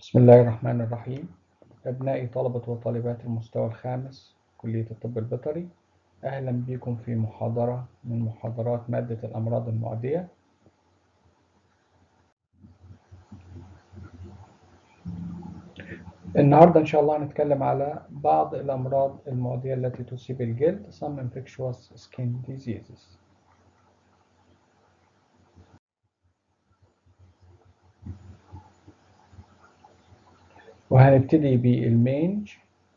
بسم الله الرحمن الرحيم أبنائي طلبة وطالبات المستوى الخامس كلية الطب البيطري أهلا بكم في محاضرة من محاضرات مادة الأمراض المعدية النهاردة إن شاء الله هنتكلم على بعض الأمراض المعدية التي تصيب الجلد some infectious skin diseases وهنبتدي بالمينج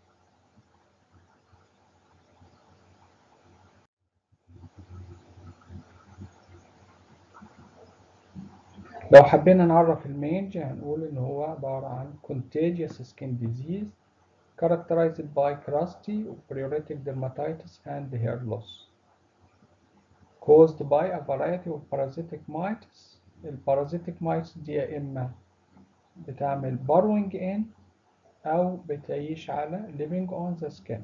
لو حبينا نعرف المينج هنقول إن هو عبارة عن contagious skin disease characterized by crusty pruritic dermatitis and hair loss caused by a variety of parasitic mites البارازيتيك mites دي يا إما بتعمل burrowing in أو بتعيش على living on the skin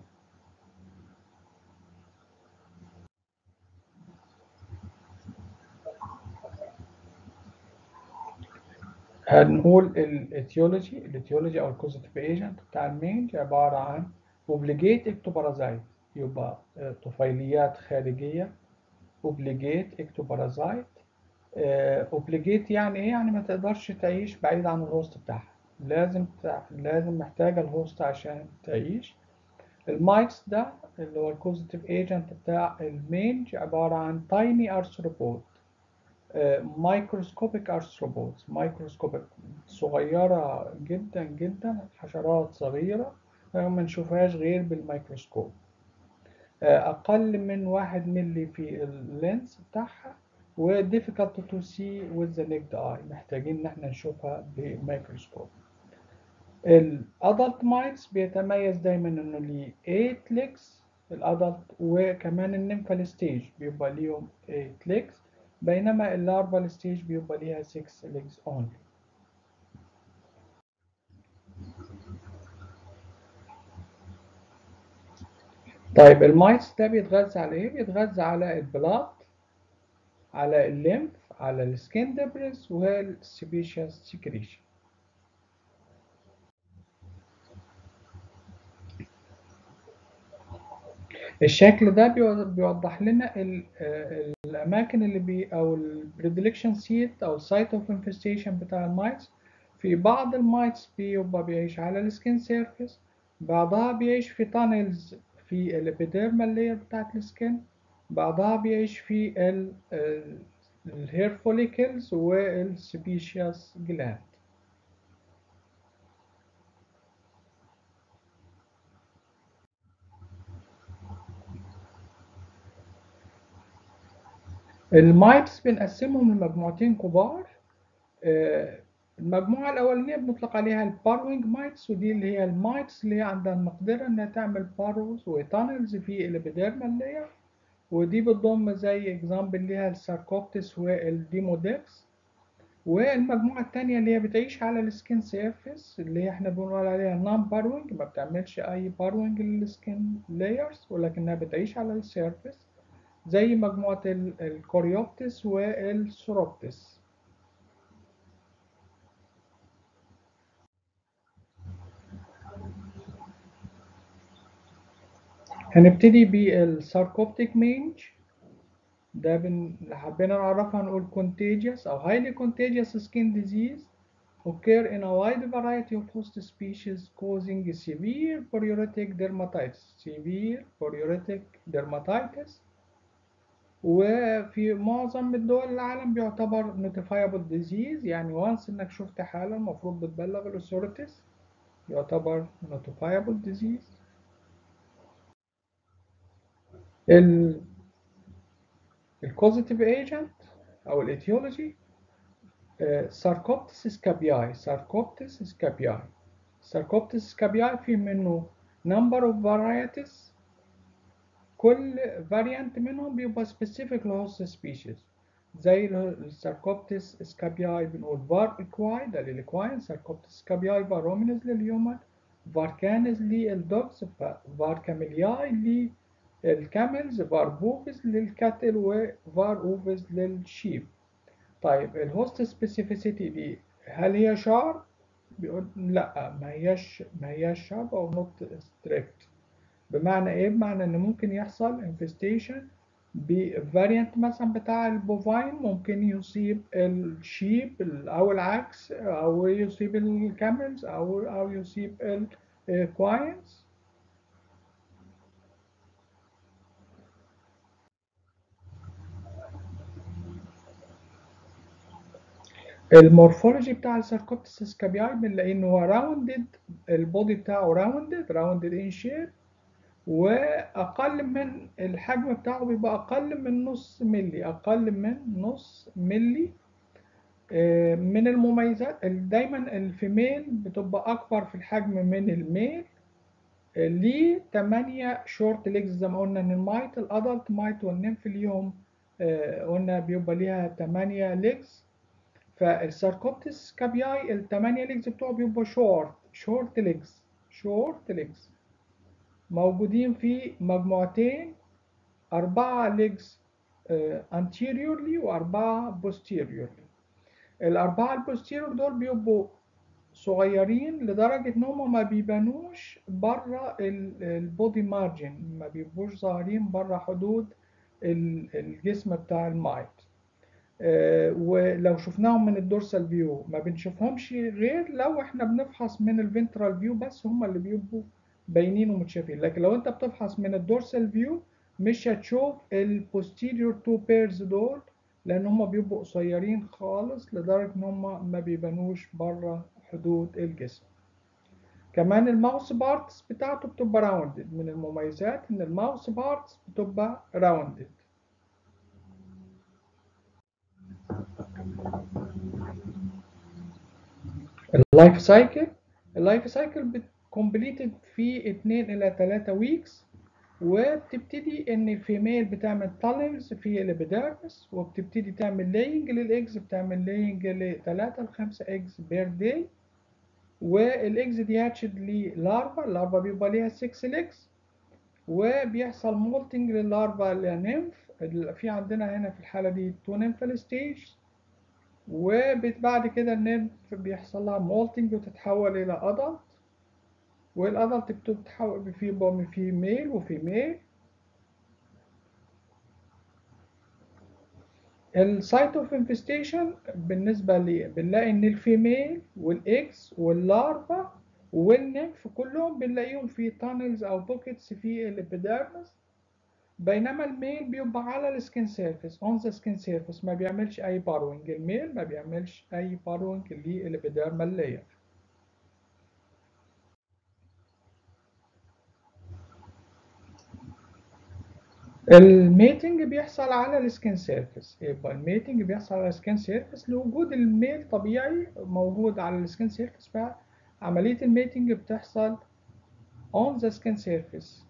هنقول الاتيولوجي الاتيولوجي أو الكوزيتيف ايجنت بتاع المينج عبارة عن اوبليجيت اكتوبارازايت يبقى طفيليات خارجية اوبليجيت اكتوبارازايت اوبليجيت يعني ايه يعني ما تقدرش تعيش بعيد عن الهوست بتاعها لازم تع... لازم محتاجه الهوست عشان تعيش المايتس ده اللي هو الكوزيتيف ايجنت بتاع المينج عباره عن تايني ارثروبود مايكروسكوبيك ارثروبودز مايكروسكوبيك صغيره جدا جدا حشرات صغيره ما نشوفهاش غير بالميكروسكوب اقل من واحد ملي في اللينس بتاعها و difficult to see with the naked eye محتاجين ان احنا نشوفها بميكروسكوب الادلت مايتس بيتميز دايما انه ليه 8 legs الادلت وكمان النمفال ستيج بيبقى ليهم 8 legs بينما اللارفال ستيج بيبقى ليها 6 legs only طيب المايتس ده بيتغذى على ايه؟ بيتغذى على البلاد على الليمف على السكين دبرس والسبيشيس سكريشن الشكل ده بيوضح لنا الاماكن اللي بي او البريدلكشن سيت او السايت اوف انفستيشن بتاع المايتس في بعض المايتس بيبقى بيعيش على السكين سيرفيس بعضها بيعيش في تانلز في الابيديرمال لاير بتاعت السكين بعضها بيعيش في الهير فوليكلز والسبيشياس جلاند المايتس بنقسمهم لمجموعتين كبار المجموعة الأولانية بنطلق عليها الباروينج مايتس ودي اللي هي المايتس اللي هي عندها المقدرة إنها تعمل باروز وتانلز في الابيديرمال لاير ودي بتضم زي اكزامبل ليها الساركوبتس والديمودكس والمجموعة التانية اللي هي بتعيش على السكين سيرفيس اللي هي احنا بنقول عليها نون باروينج ما بتعملش أي باروينج للسكين لايرز ولكنها بتعيش على السيرفيس زي مجموعة الكوريوبتس والسوروبتس هنبتدي بالساركوبتيك مينج ده بن... حبينا نعرفها نقول contagious أو highly contagious skin disease occur in a wide variety of host species causing severe pruritic dermatitis severe pruritic dermatitis وفي معظم الدول العالم بيعتبر notifiable disease يعني وانس انك شفت حالة المفروض بتبلغ الاثوريتيز يعتبر notifiable disease ال الكوزيتيف ايجنت او الايتيولوجي ساركوبتس سكابياي ساركوبتس سكابياي ساركوبتس سكابياي في منه number of varieties كل variant منهم بيبقى specific لهوست سبيشيز زي الساركوبتس سكابياي بنقول فار اكواي ده للاكواين ساركوبتس سكابياي فارومينز للهيومن فاركانز للدوجز فار كاميلياي للكاملز فار بوفز للكاتل وفار اوفز للشيب طيب الهوست سبيسيفيسيتي دي هل هي شعر بيقول لا ما هياش ما هياش شارب او نوت ستريكت بمعنى ايه بمعنى ان ممكن يحصل انفستيشن بفاريانت مثلا بتاع البوفاين ممكن يصيب الشيب او العكس او يصيب الكاملز او او يصيب الكواينز المورفولوجي بتاع الساركوبتس سكابياي بنلاقي ان هو راوندد البودي بتاعه راوندد راوندد ان شيب واقل من الحجم بتاعه بيبقى اقل من نص ملي اقل من نص ملي من المميزات دايما الفيميل بتبقى اكبر في الحجم من الميل ليه 8 شورت ليجز زي ما قلنا ان المايت الادلت مايت والنمف ليهم قلنا بيبقى ليها 8 ليجز فالساركوبتس كابياي ال 8 ليجز بتوعه بيبقوا شورت شورت ليجز شورت ليجز موجودين في مجموعتين أربعة ليجز anteriorly وأربعة posteriorly الأربعة البوستيريور دول بيبقوا صغيرين لدرجة إن هما ما بيبانوش بره البودي مارجن ما بيبقوش ظاهرين بره حدود الجسم بتاع المايت ولو شفناهم من الدورسال فيو ما بنشوفهمش غير لو احنا بنفحص من الفنترال فيو بس هما اللي بيبقوا باينين ومتشافين لكن لو انت بتفحص من الدورسال فيو مش هتشوف البوستيريور تو بيرز دول لان هم بيبقوا قصيرين خالص لدرجه ان هم ما بيبانوش بره حدود الجسم كمان الماوس بارتس بتاعته بتبقى راوندد من المميزات ان الماوس بارتس بتبقى راوندد اللايف سايكل اللايف سايكل كومبليتد في 2 الى 3 ويكس وبتبتدي ان الفيميل بتعمل تالنز في الابيديرمس وبتبتدي تعمل لاينج للاكس بتعمل لاينج ل 3 ل 5 اكس بير داي والاكس دي هاتشد للارفا اللارفا بيبقى ليها 6 ليكس وبيحصل مولتنج للارفا لنمف في عندنا هنا في الحاله دي تو نمفال ستيج وبعد كده النمف بيحصل لها مولتنج وتتحول الى ادلت والادلت بتتحول في بوم في ميل وفي ميل السايت اوف انفستيشن بالنسبه لي بنلاقي ان الفيميل والاكس واللارفا والنمف كلهم بنلاقيهم في تانلز او بوكيتس في الابيديرمس بينما الميل بيبقى على السكين سيرفيس اون ذا سكين سيرفيس ما بيعملش اي باروينج الميل ما بيعملش اي باروينج للابيديرمال لاير الميتنج بيحصل على السكين سيرفيس يبقى الميتنج بيحصل على السكين سيرفيس لوجود الميل طبيعي موجود على السكين سيرفيس فعملية الميتنج بتحصل on the skin surface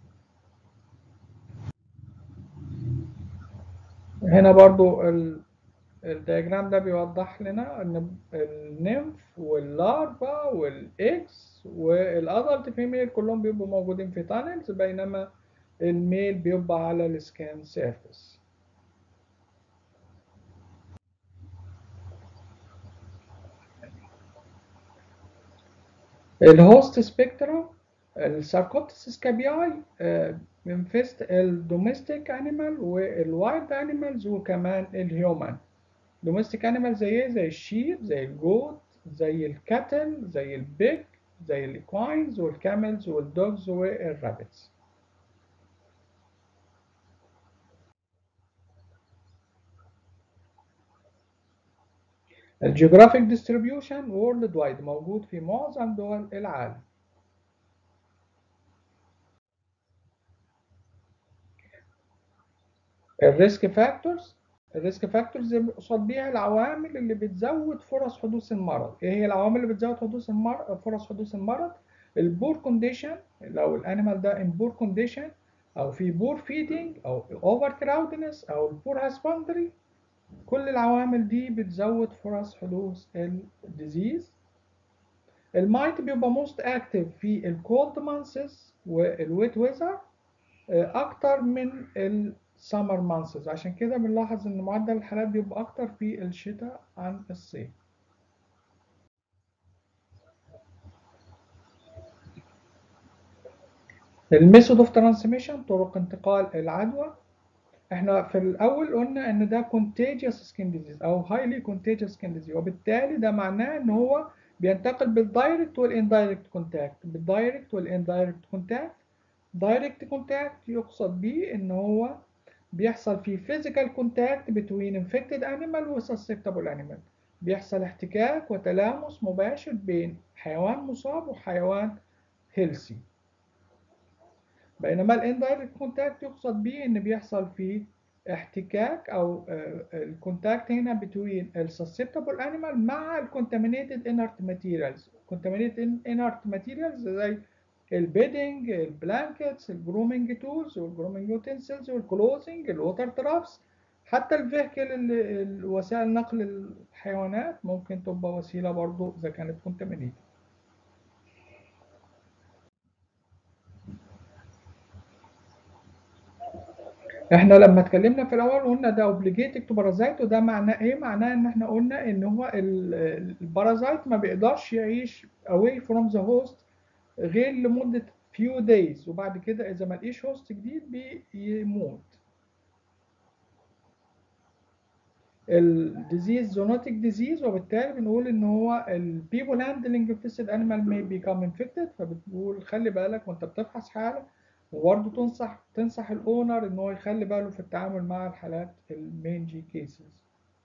هنا برضو الدياجرام ده بيوضح لنا ان النمف واللارفا والاكس والادلت فيميل كلهم بيبقوا موجودين في تانلز بينما الميل بيبقى على السكان سيرفيس الهوست سبيكترا الساركوبتس سكابياي بينفست الدوميستيك انيمال والوايلد انيمالز وكمان الهيومن دوميستيك انيمال زي ايه زي الشيب زي الجوت زي الكاتل زي البيك زي الاكواينز والكاملز والدوجز والرابتس الجيوغرافيك ديستريبيوشن وورلد وايد موجود في معظم دول العالم الريسك فاكتورز الريسك فاكتورز قصاد بيها العوامل اللي بتزود فرص حدوث المرض ايه هي العوامل اللي بتزود حدوث المرض فرص حدوث المرض البور كونديشن لو الانيمال ده ان بور كونديشن او في بور فيدنج او اوفر كراودنس او البور هاسبندري كل العوامل دي بتزود فرص حدوث الديزيز المايت بيبقى موست اكتف في الكولد مانسز والويت ويزر اكتر من السمر مانسز عشان كده بنلاحظ ان معدل الحالات بيبقى اكتر في الشتاء عن الصيف الميثود اوف ترانسميشن طرق انتقال العدوى احنا في الاول قلنا ان ده contagious skin disease او highly contagious skin disease وبالتالي ده معناه ان هو بينتقل بالدايركت والاندايركت كونتاكت بالدايركت والاندايركت كونتاكت دايركت كونتاكت يقصد بيه ان هو بيحصل في physical contact between infected animal و susceptible animal بيحصل احتكاك وتلامس مباشر بين حيوان مصاب وحيوان healthy بينما الاندايركت كونتاكت يقصد بيه ان بيحصل في احتكاك او الكونتاكت هنا between السسبتبل انيمال مع الكونتامينيتد انرت ماتيريالز contaminated inert materials زي البيدنج البلانكتس الجرومينج تولز والجرومينج يوتنسلز والكلوزنج الووتر ترابس حتى الفيهكل وسائل نقل الحيوانات ممكن تبقى وسيله برضو اذا كانت contaminated احنا لما اتكلمنا في الاول قلنا ده اوبليجيتد تو بارازايت وده معناه ايه معناه ان احنا قلنا ان هو البارازايت ما بيقدرش يعيش away from the host غير لمده few days وبعد كده اذا ما لقيش هوست جديد بيموت الديزيز زونوتيك ديزيز وبالتالي بنقول ان هو البيبل هاندلنج انفستد انيمال may become infected فبتقول خلي بالك وانت بتفحص حاله وبرضه تنصح تنصح الاونر ان هو يخلي باله في التعامل مع الحالات المينجي كيسز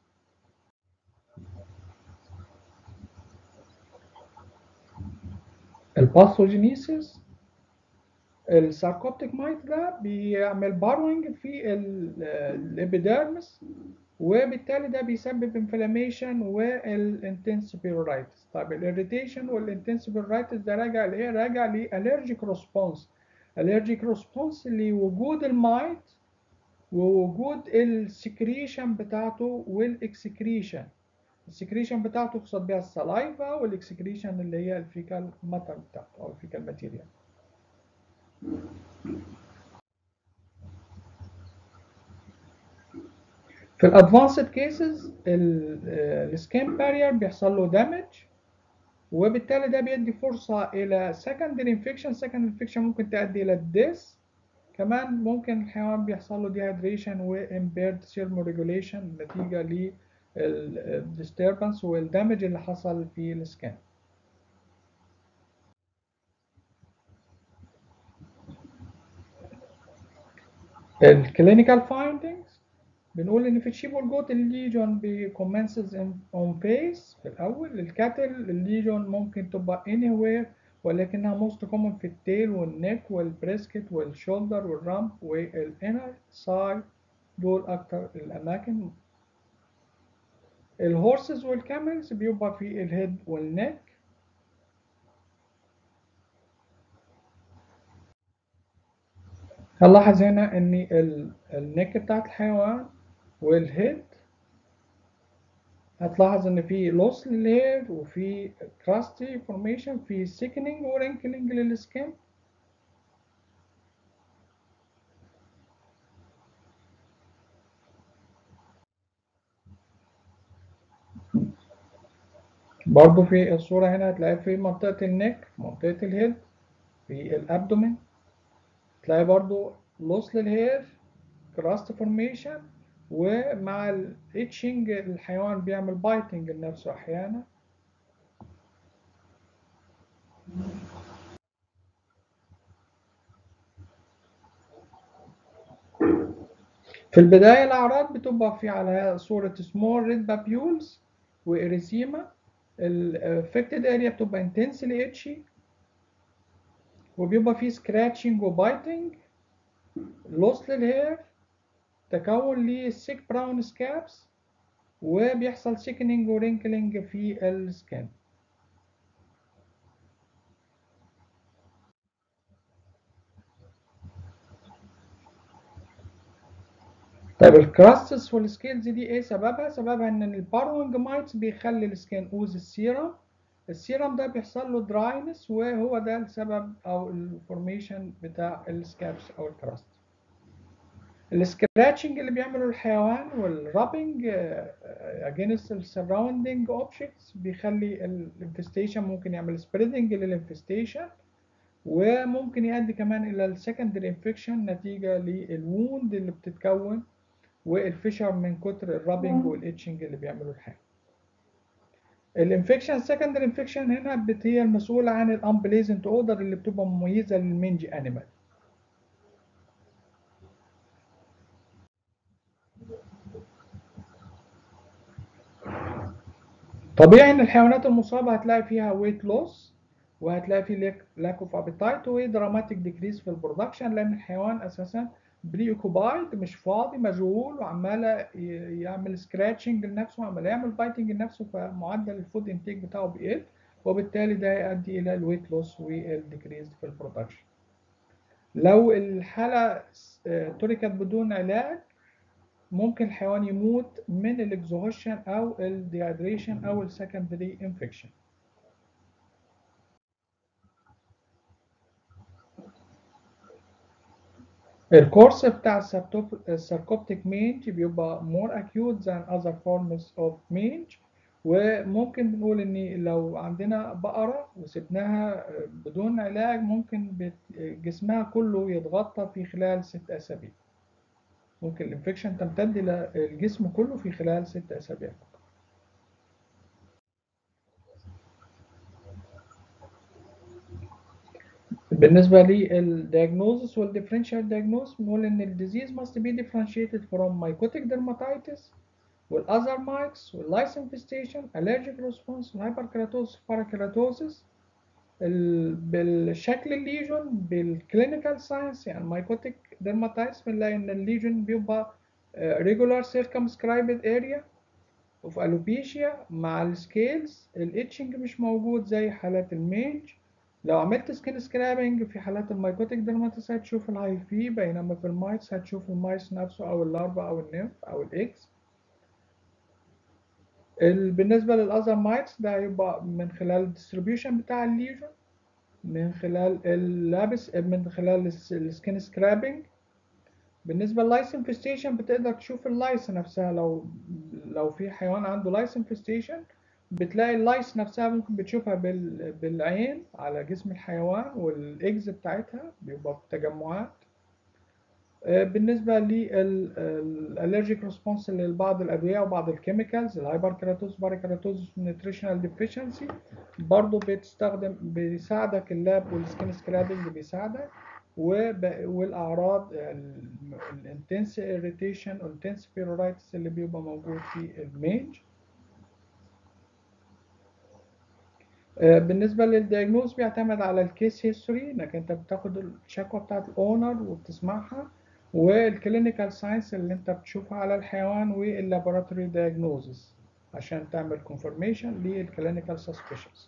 الباثوجينيسيس الساركوبتيك مايت ده بيعمل باروينج في الابيديرمس وبالتالي ده بيسبب انفلاميشن والانتنس بيرورايتس طيب الاريتيشن والانتنس بيرورايتس ده راجع لايه راجع لالرجيك ريسبونس allergic response لوجود المايت ووجود السكريشن بتاعته والاكسكريشن السكريشن بتاعته يقصد بيها السلايفا والاكسكريشن اللي هي الفيكال ماتر بتاعته او الفيكال ماتيريال في الادفانسد كيسز السكين بارير بيحصل له دامج وبالتالي ده بيدي فرصة إلى secondary infection secondary infection ممكن تؤدي إلى الديس كمان ممكن الحيوان بيحصل له dehydration و impaired thermoregulation نتيجة لل disturbance والدمج اللي حصل في السكان الكلينيكال findings بنقول ان في الشيب والجوت الليجون بيكومنسز اون فيس في الاول الكاتل الليجون ممكن تبقى anywhere ولكنها موست كومن في التيل والنك والبريسكت والشولدر والرامب والانر سايد دول اكتر الاماكن الهورسز والكاملز بيبقى في الهيد والنك هنلاحظ هنا ان النك بتاعت الحيوان والهيد هتلاحظ ان في لوس للهير وفي كراستي فورميشن في سيكنينج ورينكلينج للسكين برضو في الصورة هنا هتلاقي في منطقة النك منطقة الهيد في الابدومين تلاقي برضو لوس للهير كراست فورميشن ومع الاتشنج الحيوان بيعمل بايتنج لنفسه احيانا في البداية الأعراض بتبقى في على صورة small red papules وإريسيما الافكتد اريا بتبقى intensely itchy وبيبقى فيه scratching وبايتنج loss للهير تكون للسيك براون سكابس وبيحصل سيكنينج ورينكلينج في السكان طيب الكراستس والسكيلز دي ايه سببها؟ سببها ان الباروينج مايتس بيخلي السكين اوز السيرم السيرم ده بيحصل له دراينس وهو ده السبب او الفورميشن بتاع السكابس او الكراست السكراتشنج اللي بيعمله الحيوان والرابنج اجينست السراوندينج اوبجكتس بيخلي الانفستيشن ممكن يعمل سبريدنج للانفستيشن وممكن يؤدي كمان الى السكندري انفكشن نتيجه للووند اللي بتتكون والفشر من كتر الرابنج والاتشنج اللي بيعملوا الحاجه الانفكشن سكندري انفكشن هنا بت- هي المسؤوله عن الامبليزنت اوردر اللي بتبقى مميزه للمنج انيمال طبيعي ان الحيوانات المصابه هتلاقي فيها ويت لوس وهتلاقي فيه لاك اوف ابيتايت ودراماتيك ديكريس في البرودكشن لان الحيوان اساسا بري اوكوبايد مش فاضي مشغول وعمال ي- يعمل سكراتشنج لنفسه وعمال يعمل بايتنج لنفسه فمعدل الفود انتيك بتاعه بيقل وبالتالي ده يؤدي الى الويت لوس والديكريز في البرودكشن لو الحاله آه، تركت بدون علاج ممكن الحيوان يموت من الاكزوهوشن او الديهايدريشن او السكندري انفكشن الكورس بتاع الساركوبتيك مينج بيبقى more acute than other forms of mange وممكن بنقول ان لو عندنا بقرة وسبناها بدون علاج ممكن بت- جسمها كله يتغطى في خلال ست أسابيع ممكن الانفكشن تمتد إلى الجسم كله في خلال ست أسابيع بالنسبة للدياجنوزس والديفرنشال دياجنوز بنقول إن الديزيز must be differentiated from mycotic dermatitis والأذر مايكس واللايس انفستيشن allergic response والهايبركيراتوزس والباراكيراتوزس ال- بالشكل الليجون بالكلينيكال ساينس يعني مايكوتيك ديرماتايتس بنلاقي ان الليجون بيبقى ريجولار circumscribed area اوف الوبيشيا مع السكيلز الاتشنج مش موجود زي حالات المينج لو عملت سكين سكرابنج في حالات المايكوتيك ديرماتيس هتشوف الهايفي بينما في المايتس هتشوف المايس نفسه او اللارفا او النيمف او الاكس ال- بالنسبة للأذر مايتس ده هيبقى من خلال الديستريبيوشن بتاع الليجن من خلال اللابس من خلال السكين سكرابنج بالنسبة لللايس انفستيشن بتقدر تشوف اللايس نفسها لو لو في حيوان عنده لايس انفستيشن بتلاقي اللايس نفسها ممكن بتشوفها بال... بالعين على جسم الحيوان والاجز بتاعتها بيبقى في تجمعات آه، بالنسبة للالرجيك ريسبونس لبعض الأدوية وبعض الكيميكالز الهايبركيراتوز باركيراتوز نيوتريشنال ديفيشنسي برضه بتستخدم بيساعدك اللاب والسكين سكرابنج بيساعدك وب- والأعراض الانتنس irritation والانتنس بيرورايتس اللي بيبقى موجود في المينج آه، بالنسبة للدياجنوز بيعتمد على الكيس هيستوري انك انت بتاخد الشكوى بتاعت الاونر وبتسمعها والكلينيكال ساينس اللي انت بتشوفها على الحيوان واللابوراتوري دياجنوزس عشان تعمل كونفرميشن للكلينيكال سسبشنز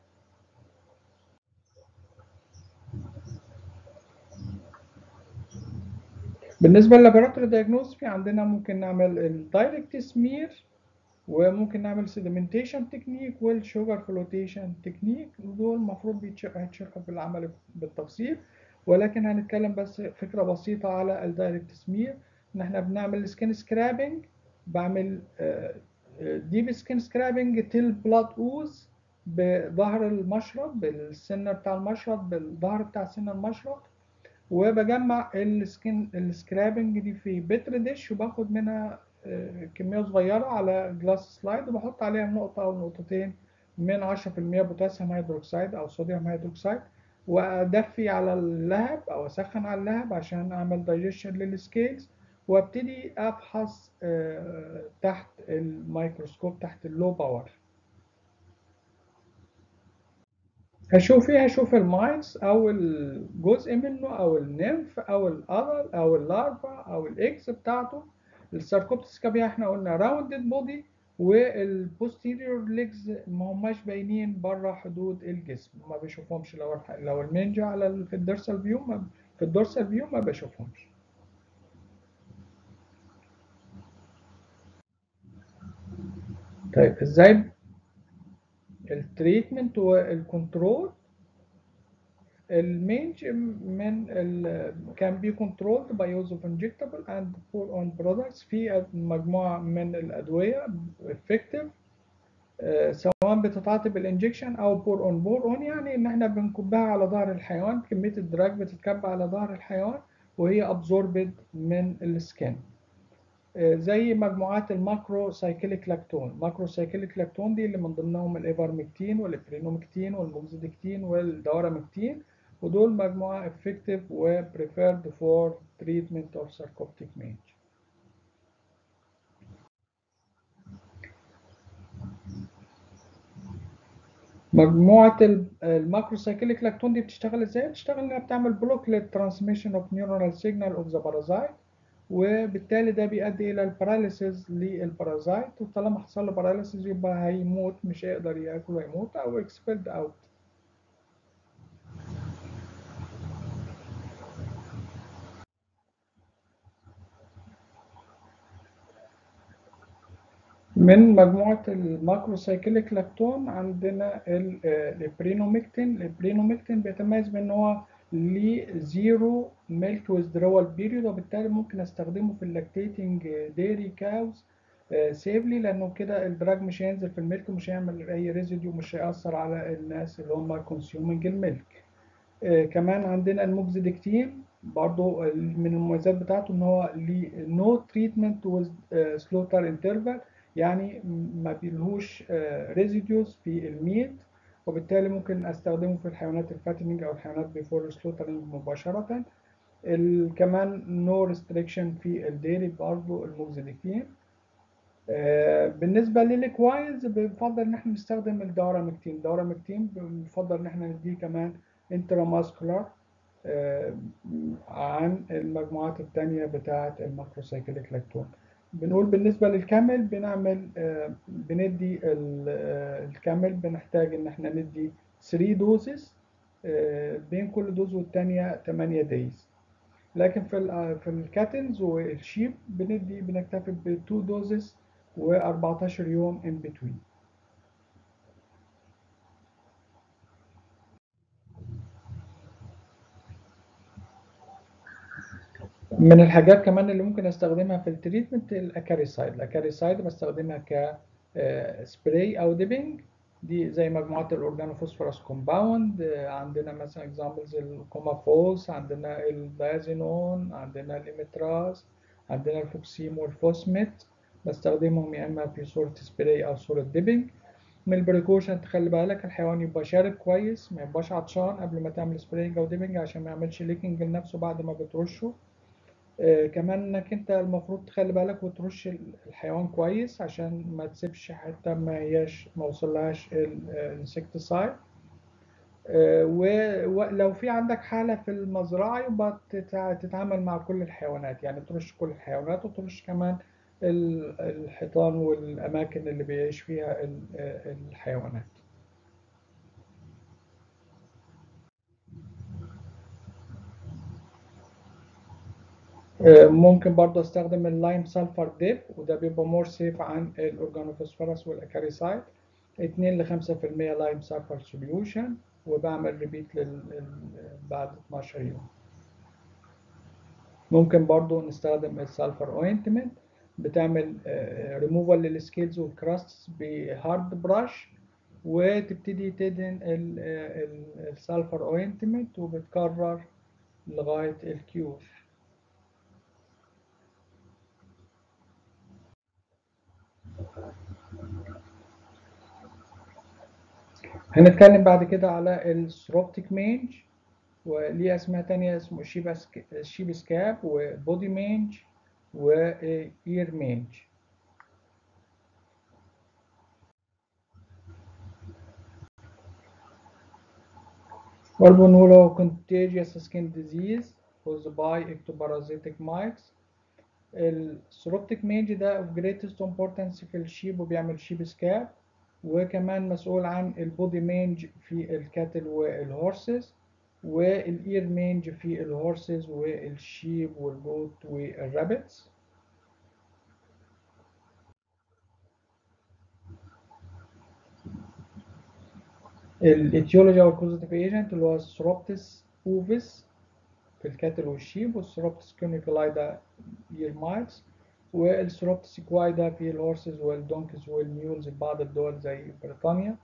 بالنسبة لللابوراتوري دياجنوز في عندنا ممكن نعمل الدايركت سمير وممكن نعمل سيدمنتيشن تكنيك والشوجر فلوتيشن تكنيك دول المفروض بيتش- هيتشرحوا في العمل بالتفصيل ولكن هنتكلم بس فكرة بسيطة على الدايركت سمير ان احنا بنعمل سكين سكرابنج بعمل ديب سكين سكرابنج تيل بلاد اوز بظهر المشرط بالسن بتاع المشرط بالظهر بتاع سن المشرط وبجمع السكين السكرابنج دي في بتر ديش وباخد منها آه، كمية صغيرة على جلاس سلايد وبحط عليها نقطة أو نقطتين من 10% بوتاسيوم هيدروكسيد أو صوديوم هيدروكسيد وأدفي على اللهب أو أسخن على اللهب عشان أعمل دايجيشن للسكيلز وابتدي أفحص آه، تحت الميكروسكوب تحت اللو باور هشوف ايه هشوف الماينز او الجزء منه او النمف او الادل او اللارفا او الاكس بتاعته الساركوبتس كابيا احنا قلنا راوندد بودي والبوستيريور ليجز ما هماش باينين بره حدود الجسم ما بشوفهمش لو الح- لو المنجا على ال- في الدورسال فيو ما في الدورسال فيو ما بشوفهمش طيب ازاي التريتمنت والكنترول المينج من ال can be controlled by use of injectable and pour on products في مجموعة من الأدوية effective آه، سواء بتتعاطي بالانجكشن او بور اون بور اون يعني ان احنا بنكبها على ظهر الحيوان كميه الدراج بتتكب على ظهر الحيوان وهي ابزوربد من السكين آه، زي مجموعات الماكرو سايكليك لاكتون ماكرو سايكليك لاكتون دي اللي من ضمنهم الايفارمكتين والابرينومكتين والموكسيدكتين والدورامكتين ودول مجموعه effective و preferred for treatment of sarcoptic mange مجموعة الماكروسايكليك لاكتون دي بتشتغل ازاي؟ بتشتغل انها بتعمل بلوك للترانسميشن اوف نيورونال سيجنال اوف ذا بارازايت وبالتالي ده بيؤدي الى الباراليسيس للبارازايت وطالما حصل له باراليسيس يبقى هيموت مش هيقدر ياكل ويموت او اكسبيلد اوت من مجموعة الماكروسايكليك لاكتون عندنا البرينوميكتين البرينوميكتين بيتميز بان هو ليه زيرو ميلك ويزدرول بيريود وبالتالي ممكن استخدمه في اللاكتيتنج ديري كاوز سيفلي لانه كده الدراج مش هينزل في الميلك ومش هيعمل اي ريزيديو مش هيأثر على الناس اللي هم كونسيومنج الميلك كمان عندنا الموكسيدكتين برضو من المميزات بتاعته ان هو ليه نو تريتمنت ويز سلوتر انترفال يعني ما بيلهوش ريزيديوز في الميت وبالتالي ممكن استخدمه في الحيوانات الفاتنينج او الحيوانات بيفور سلوترنج مباشرة كمان نو ريستريكشن في الديري برضه الموكسيدكتين بالنسبة للكوايز بنفضل ان احنا نستخدم الدورامكتين الدورامكتين بنفضل ان احنا نديه كمان انتراماسكولار عن المجموعات التانية بتاعة الماكروسايكليك لاكتون بنقول بالنسبة للكامل بنعمل بندي الكامل بنحتاج ان احنا ندي 3 دوزز بين كل دوز والتانية 8 دايز لكن في في الكاتلز والشيب بندي بنكتفي ب 2 دوزز و14 يوم ان بتوين من الحاجات كمان اللي ممكن استخدمها في التريتمنت الاكاريسايد الاكاريسايد بستخدمها ك سبراي او ديبنج دي زي مجموعات الاورجانوفوسفورس كومباوند عندنا مثلا اكزامبلز الكومافوس عندنا الدايزينون عندنا الاميتراز عندنا الفوكسيم والفوسميت بستخدمهم يا اما في صوره سبراي او صوره ديبنج من البريكوشن تخلي بالك الحيوان يبقى شارب كويس ما يبقاش عطشان قبل ما تعمل سبراينج او ديبنج عشان ما يعملش ليكنج لنفسه بعد ما بترشه آه كمان انك انت المفروض تخلي بالك وترش الحيوان كويس عشان ما تسيبش حتى ما هياش ما وصلهاش الانسكتسايد آه ولو في عندك حالة في المزرعة يبقى تتعامل مع كل الحيوانات يعني ترش كل الحيوانات وترش كمان الحيطان والأماكن اللي بيعيش فيها الحيوانات ممكن برضه استخدم اللايم سلفر ديب وده بيبقى مور سيف عن الاورجانوفوسفورس والاكاريسايد 2 ل 5% لايم سلفر سوليوشن وبعمل ريبيت لل... بعد 12 يوم ممكن برضه نستخدم السلفر اوينتمنت بتعمل ريموفال للسكيلز والكراستس بهارد براش وتبتدي تدهن السلفر اوينتمنت وبتكرر لغاية الكيور هنتكلم بعد كده على السروبتيك مينج وليه اسماء تانية اسمه شيب سكاب وبودي مينج وإير مينج برضه نقوله contagious skin disease caused by ectoparasitic mites السروبتيك مينج ده of greatest importance في الشيب وبيعمل شيب سكاب وكمان مسؤول عن البودي مينج في الكاتل والهورسز والاير مينج في الهورسز والشيب والجوت والرابتس الاتيولوجي او الكوزيتيف ايجنت اللي هو السروبتس اوفيس في الكاتل والشيب والسروبتس كونيكولايدا اير مايتس والثروبتوسيكواي ده في الهورسز والدونكيز والميولز في بعض الدول زي بريطانيا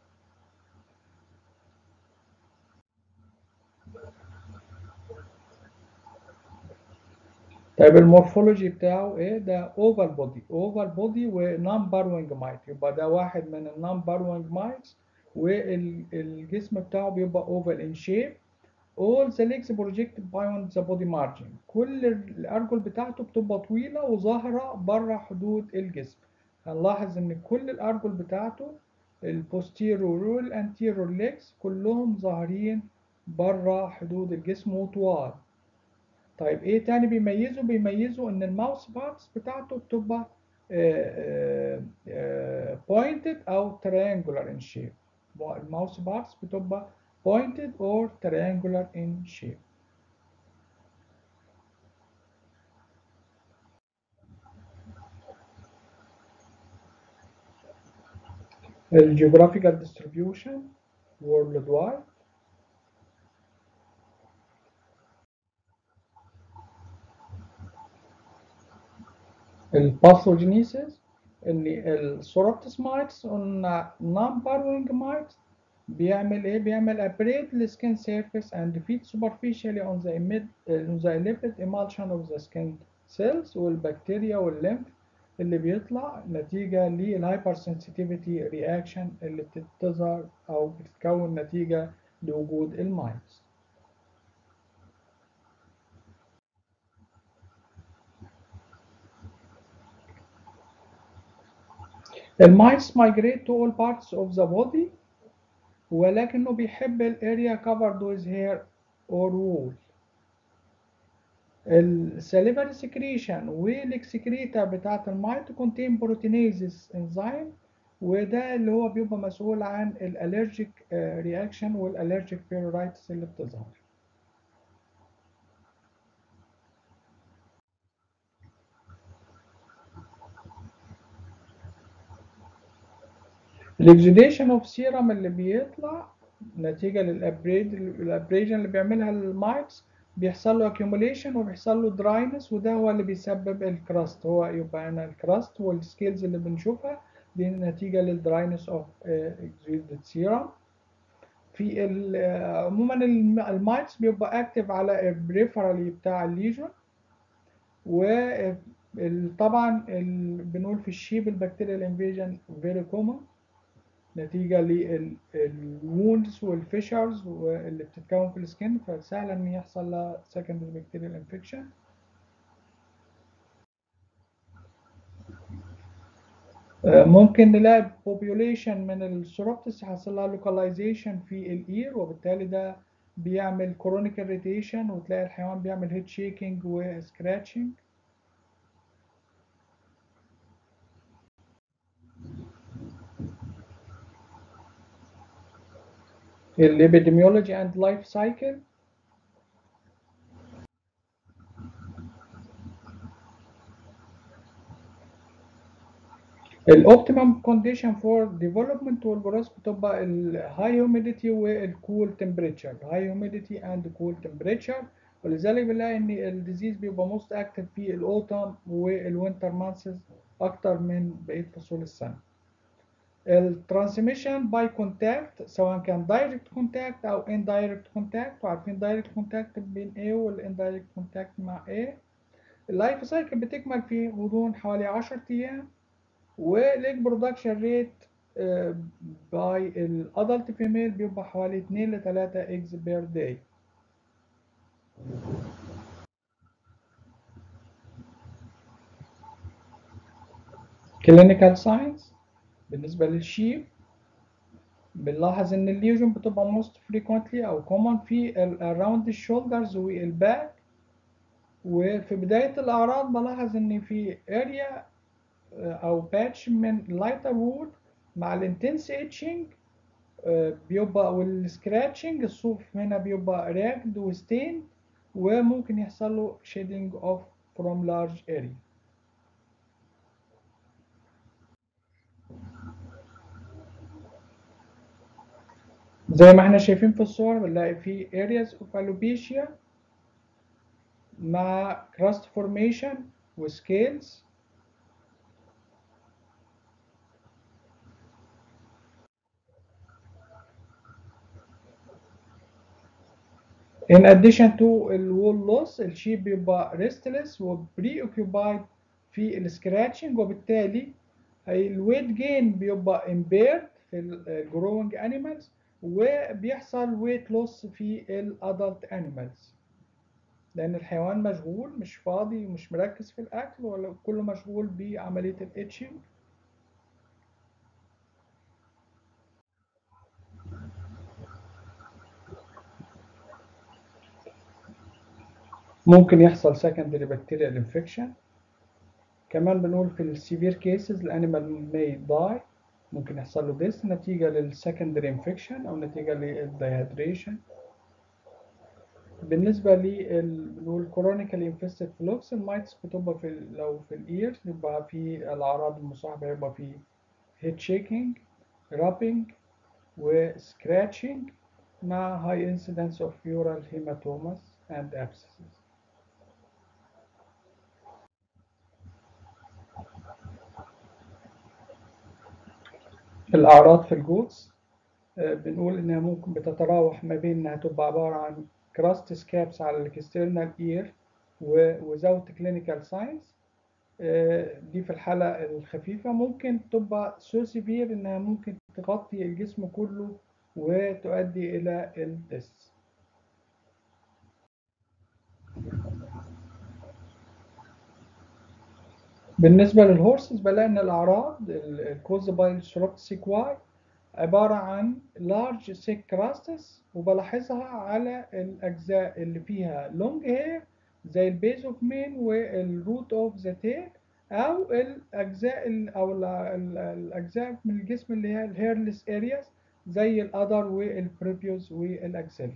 طيب المورفولوجي بتاعه ايه ده اوفال بودي اوفال بودي ونون باروينج مايت يبقى ده واحد من النون باروينج مايتس والجسم بتاعه بيبقى اوفال ان شيب all the legs projected beyond the body margin كل الارجل بتاعته بتبقى طويله وظاهره بره حدود الجسم هنلاحظ ان كل الارجل بتاعته البوستيرور والانتيرور ليجز كلهم ظاهرين بره حدود الجسم وطوال طيب ايه تاني بيميزه بيميزه ان الماوس بارتس بتاعته بتبقى pointed او triangular in shape الماوس بارتس بتبقى pointed or triangular in shape الجيوغرافيكال distribution worldwide الباثوجينيسيس ان السوروبتس مايتس قلنا نون باروينج مايتس بيعمل ايه بيعمل ابريد السكين سيرفيس and feed superficially on the emit on the lipid emulsion of the skin cells والبكتيريا والليمف اللي بيطلع نتيجة للهايبر سنسيتيفيتي رياكشن اللي بتظهر او بتتكون نتيجة لوجود المايتس المايتس migrate to all parts of the body ولكنه بيحب الاريا covered with hair or wool السليفري سكريشن والاكسكريتا بتاعت المايت contain proteinases enzyme وده اللي هو بيبقى مسؤول عن الالرجيك رياكشن والالرجيك بيرورايتس اللي بتظهر الاكزوديشن اوف سيرم اللي بيطلع نتيجة للابريد الابريجن اللي بيعملها المايتس بيحصل له accumulation وبيحصل له دراينس وده هو اللي بيسبب الكراست هو يبقى هنا الكراست والسكيلز اللي بنشوفها دي نتيجة للدراينس اوف اكزودد سيرم في عموما المايتس بيبقى اكتف على البريفرالي بتاع الليجون وطبعا بنقول في الشيب البكتيريال انفيجن فيري كومن نتيجة للوندز والفيشرز اللي بتتكون في السكين فسهل ان يحصل لها secondary bacterial infection ممكن نلاقي population من السوروبتس يحصل لها localization في الاير وبالتالي ده بيعمل chronic irritation وتلاقي الحيوان بيعمل head shaking و scratching الابيديميولوجي اند لايف سايكل الاوبتيمم كونديشن فور ديفلوبمنت والجروث بتبقى الهاي هيوميديتي والكول تمبريتشر هاي هيوميديتي اند كول تمبريتشر ولذلك بنلاقي ان الديزيز بيبقى موست اكتف في الاوتم والوينتر مانثز اكتر من بقيه فصول السنه الترانسميشن باي كونتاكت سواء كان دايركت كونتاكت او اندايركت كونتاكت وعارفين دايركت كونتاكت بين ايه والاندايركت كونتاكت مع ايه اللايف سايكل بتكمل في غضون حوالي 10 ايام والايج برودكشن ريت باي الادلت فيميل بيبقى حوالي 2 ل 3 ايجز بير داي كلينيكال ساينس بالنسبة للشيب بنلاحظ ان الليجون بتبقى most frequently او common في around the shoulders والباك وفي بداية الأعراض بلاحظ ان في area او باتش من lighter wood مع الانتنس itching بيبقى والسكراتشنج الصوف هنا بيبقى راكد وستين وممكن يحصل له shading off from large area زي ما احنا شايفين في الصور بنلاقي في areas of alopecia مع crust formation وسكيلز In addition to الوول loss الشيب بيبقى restless و preoccupied في السكراتشنج وبالتالي الويت جين بيبقى impaired في ال growing animals وبيحصل weight loss في ال adult animals لأن الحيوان مشغول مش فاضي ومش مركز في الأكل ولا كله مشغول بعملية الاتشنج ممكن يحصل secondary bacterial infection كمان بنقول في السيفير كيسز الانيمال may die ممكن يحصل له ديس نتيجة للسكندري انفكشن أو نتيجة للديهيدريشن بالنسبة لل بنقول كورونيكال انفستد فلوكس المايتس بتبقى في ال- لو في الإيرز يبقى في الأعراض المصاحبة يبقى في هيد شيكينج رابينج وسكراتشنج مع high incidence of pleural hematomas and abscesses الأعراض في الجوتس آه، بنقول إنها ممكن بتتراوح ما بين إنها تبقى عبارة عن كراست سكابس على الاكسترنال اير وزاوت كلينيكال ساينس دي في الحالة الخفيفة ممكن تبقى سو سيفير إنها ممكن تغطي الجسم كله وتؤدي إلى الدس بالنسبة للهورسز بلاقي إن الأعراض الكوز باي سيكواي عبارة عن large thick crustes وبلاحظها على الأجزاء اللي فيها long hair زي البيز اوف مين والروت اوف ذا تيل أو الأجزاء ال- أو ال- ال- الأجزاء من الجسم اللي هي الهيرلس areas زي الأدر والبريبيوس والأكسيلا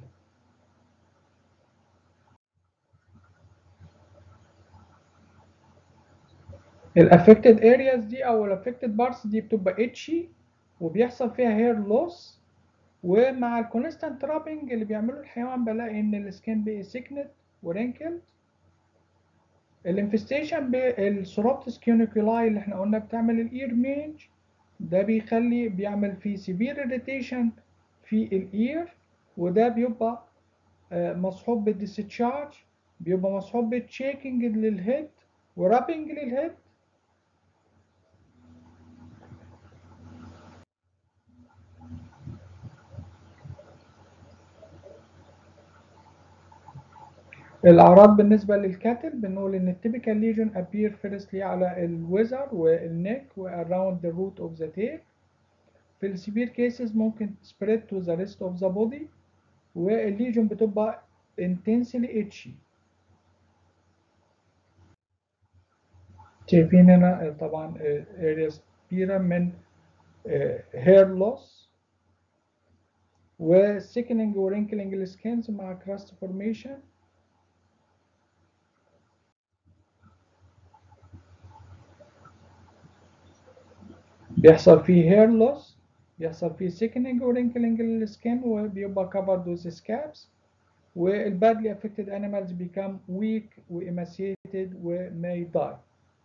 الافكتد areas دي او الافكتد بارتس دي بتبقى اتشي وبيحصل فيها هير لوس ومع الكونستانت رابنج اللي بيعمله الحيوان بلاقي ان السكين بقي سيكنت ورينكلد الانفستيشن بالسوروبتس كيونيكولاي اللي احنا قلنا بتعمل الاير مينج ده بيخلي بيعمل فيه سيفير اريتيشن في الاير وده بيبقى آه، مصحوب بالديسشارج بيبقى مصحوب بالتشيكنج للهيد ورابنج للهيد الأعراض بالنسبة للكاتل بنقول إن التيبيكال ليجن appear firstly على الويزر والنك و around the root of the tail في السيفير cases ممكن spread to the rest of the body والليجن بتبقى intensely itchy شايفين هنا طبعا areas كبيرة من hair loss و thickening و wrinkling الskins مع crust formation بيحصل فيه hair loss بيحصل فيه thickening و wrinkling السكين وبيبقى covered with scabs والبادلي affected animals become weak و emaciated و may die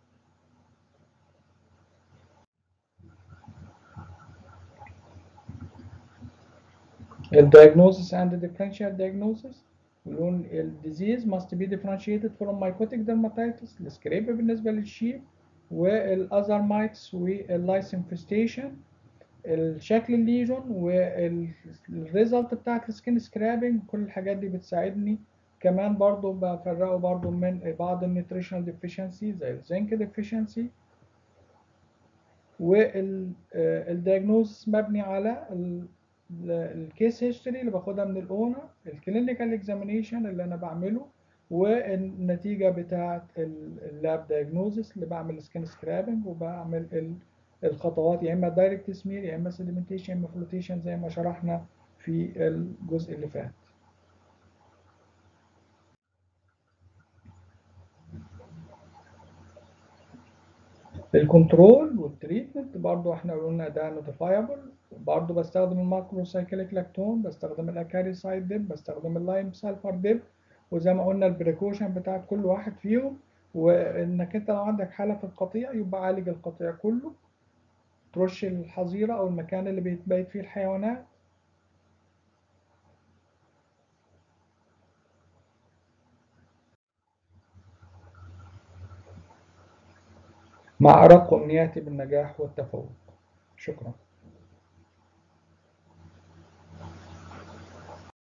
الdiagnosis and the differential diagnosis بنقول ال disease must be differentiated from mycotic dermatitis السكريبة بالنسبة للشيب والأذر مايتس واللايس انفستيشن الشكل الليجون والريزلت بتاعت السكين سكرابنج كل الحاجات دي بتساعدني كمان برضو بفرقه برضو من بعض النيوتريشنال ديفيشنسي زي الزنك ديفيشنسي والدياجنوز مبني على الكيس هيستوري اللي باخدها من الاونر الكلينيكال اكزامينيشن اللي انا بعمله والنتيجه بتاعه اللاب دايجنوزس اللي بعمل سكين سكرابنج وبعمل ال- الخطوات يا اما دايركت سمير يا اما سيديمنتيشن يا اما فلوتيشن زي ما شرحنا في الجزء اللي فات الكنترول والتريتمنت برضو احنا قلنا ده نوتيفايبل برضو بستخدم الماكرو سايكليك لاكتون بستخدم الاكاريسايد ديب بستخدم اللايم سلفر ديب وزي ما قلنا البريكوشن بتاعت كل واحد فيهم وانك انت لو عندك حاله في القطيع يبقى عالج القطيع كله ترش الحظيره او المكان اللي بيتبيت فيه الحيوانات مع أرق أمنياتي بالنجاح والتفوق شكرا